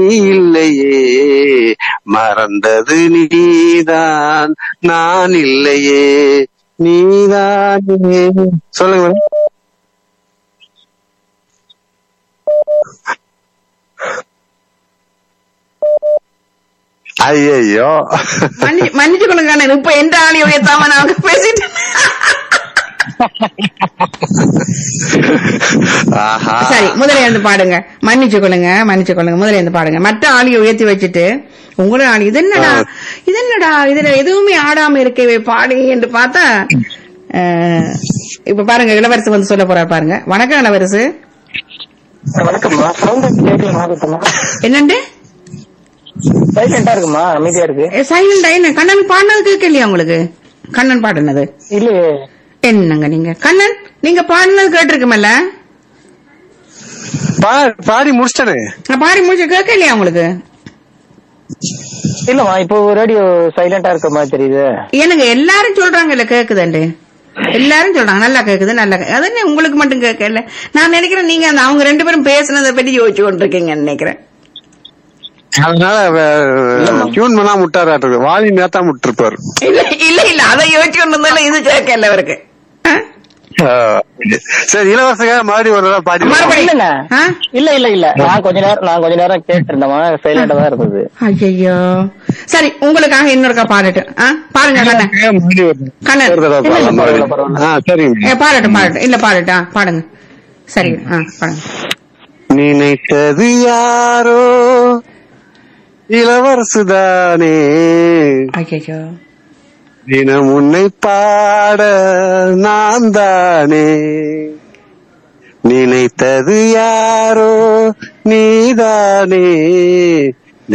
இல்லையே மறந்தது நீதான் நான் இல்லையே நீதானே சொல்லுங்க மேடம் ஐயோ மன்னிச்சு மன்னிச்சு கொள்ளுங்க அண்ணன் இப்ப எந்த ஆளியோ ஏத்தாம நாங்க பேசிட்டு ஆஹா சரி முதல்ல இருந்து பாடுங்க மன்னிச்சு கொள்ளுங்க மன்னிச்சு கொள்ளுங்க முதல்ல இருந்து பாடுங்க மற்ற ஆளியை உயர்த்தி வச்சுட்டு உங்களோட ஆளி இது என்னடா இது என்னடா இதுல எதுவுமே ஆடாம இருக்கவே பாடி என்று பார்த்தா அஹ், இப்ப பாருங்க இளவரசு வந்து சொல்ல போறாரு பாருங்க வணக்கம் இளவரசு வணக்கம்மா சவுண்ட் கேட்கலமா சுத்தமா என்னண்டு சைலண்டா இருக்குமா அமைதியா இருக்கு சைலண்டா என்ன கண்ணன் பாடினது கேட்கலையா உங்களுக்கு கண்ணன் பாடினது இல்லையே என்னங்க நீங்க கண்ணன் நீங்க பாடினது கேட்டிருக்குமல்ல பா- பாடி முடிச்சிட்டனே நான் பாடி முடிச்சு கேட்கலையா உங்களுக்கு இல்லம்மா இப்போ ரேடியோ சைலண்டா இருக்க மாதிரி தெரியுது எனக்கு எல்லாரும் சொல்றாங்க இல்ல கேக்குதுண்டு எல்லாரும் சொல்றாங்க நல்லா கேக்குது நல்லா கே- அது என்ன உங்களுக்கு மட்டும் கேட்கல நான் நினைக்கிறேன் நீங்க அந்த அவங்க ரெண்டு பேரும் பேசுனதை பத்தி யோசிச்சு கொண்டிருக்கீங்கன்னு நினைக்கிறேன் அதனால டியூன் பண்ணா முட்டாராட்டு வாலி நேத்தா முட்டிருப்பாரு இல்ல இல்ல இல்ல அதை யோசிச்சு கொண்டு இருந்தாலும் இது கேட்கல அவருக்கு ஆ? சரி இளவரசங்க மறுபடியும் ஒரு தடவை பாடி மறுபடியும். இல்லங்க ஆ? இல்ல இல்ல இல்ல நான் கொஞ்ச நேரம் நான் கொஞ்ச நேரம் கேட்டு இருந்தேமா சைலண்டா தான் இருந்தது ஐயையோ சரி உங்களுக்காக இன்னொருக்கா பாடட்டும் ஆ? பாருங்க கண்ணன் மறுபடியும் ஒரு- கண்ணன் ஒரு தடவை பாடலாம் பரவாயில்ல, மறுபடியும். பரவாயில்ல. ஆ சரிங்க ஏ, பாடட்டும் பாடட்டும் இல்ல பாடட்டும் ஆ, பாடுங்க சரி ஆ பாடுங்க நினைத்தது யாரோ இளவரசுதானே ஐயோ தினம் உன்னை பாட நான் தானே நினைத்தது யாரோ நீதானே